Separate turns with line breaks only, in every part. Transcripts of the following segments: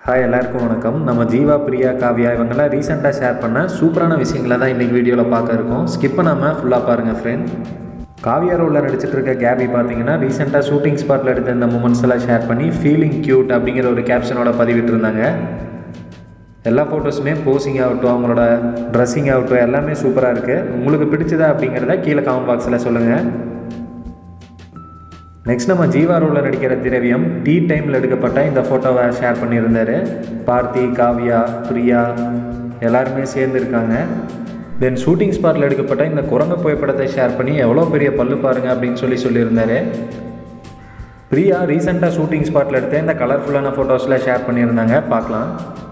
hi எல்லாருக்கும் வணக்கம் நம்ம ஜீவா பிரியா காவ்யா இவங்கெல்லாம் ரீசெண்டாக ஷேர் பண்ண சூப்பரான விஷயங்களை தான் இன்றைக்கி வீடியோவில் பார்க்க இருக்கோம் ஸ்கிப் பண்ணாமல் ஃபுல்லாக பாருங்கள் ஃப்ரெண்ட் காவியா ரோலில் நடிச்சிட்டு இருக்க கேபி பார்த்தீங்கன்னா ரீசெண்டாக ஷூட்டிங் ஸ்பாட்டில் எடுத்த இந்த மூமெண்ட்ஸ் எல்லாம் ஷேர் பண்ணி ஃபீலிங் க்யூட் அப்படிங்கிற ஒரு கேப்ஷனோட பதிவிட்டிருந்தாங்க எல்லா ஃபோட்டோஸுமே போசிங் ஆகட்டும் அவங்களோட ட்ரெஸ்ஸிங் ஆகட்டும் எல்லாமே சூப்பராக இருக்குது உங்களுக்கு பிடிச்சதா அப்படிங்கிறத கீழே காமெண்ட் பாக்ஸில் சொல்லுங்கள் நெக்ஸ்ட் நம்ம ஜீவா ரோலில் நடிக்கிற திரவியம் டீ டைமில் எடுக்கப்பட்ட இந்த ஃபோட்டோவை ஷேர் பண்ணியிருந்தாரு பார்த்தி காவ்யா பிரியா எல்லாருமே சேர்ந்து இருக்காங்க தென் ஷூட்டிங் ஸ்பாட்டில் எடுக்கப்பட்ட இந்த குரங்கு புகைப்படத்தை ஷேர் பண்ணி எவ்வளோ பெரிய பல்லு பாருங்க அப்படின்னு சொல்லி சொல்லியிருந்தாரு பிரியா ரீசெண்டாக ஷூட்டிங் ஸ்பாட்டில் எடுத்த இந்த கலர்ஃபுல்லான ஃபோட்டோஸில் ஷேர் பண்ணியிருந்தாங்க பார்க்கலாம்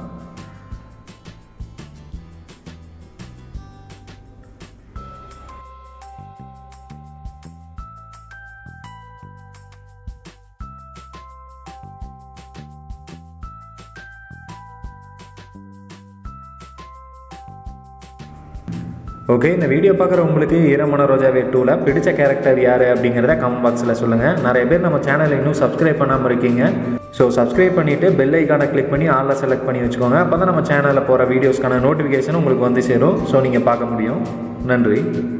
ஓகே இந்த வீடியோ பார்க்குற உங்களுக்கு ஈரமன ரோஜாவே டூவில் பிடிச்ச கேரக்டர் யார் அப்படிங்கிறத கமெண்ட் பாக்ஸில் சொல்லுங்கள் நிறைய பேர் நம்ம சேனலை இன்னும் சப்ஸ்கிரைப் பண்ணாமல் இருக்கீங்க ஸோ சப்ஸ்கிரைப் பண்ணிவிட்டு பெல் ஐக்கானை கிளிக் பண்ணி ஆளில் செலக்ட் பண்ணி வச்சுக்கோங்க அப்போ தான் நம்ம சேனலில் போகிற வீடியோஸ்க்கான நோட்டிஃபிகேஷன் உங்களுக்கு வந்து சேரும் ஸோ நீங்கள் பார்க்க முடியும் நன்றி